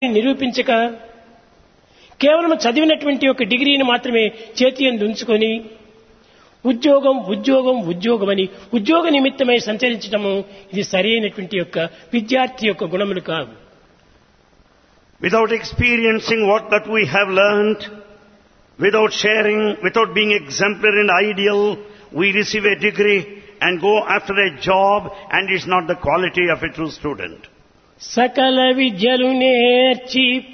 నిరూపించక కేవలం చదివినటువంటి ఒక డిగ్రీని మాత్రమే చేతి ఎందు ఉంచుకొని ఉద్యోగం ఉద్యోగం ఉద్యోగం అని ఉద్యోగ నిమిత్తమై సంచరించడము ఇది సరైనటువంటి యొక్క విద్యార్థి యొక్క గుణములు కావు Without experiencing what that we have learned, without sharing, without being exemplary and ideal, we receive a degree and go after a job and it's not the quality of a true student. సకల విద్యలు నేర్చి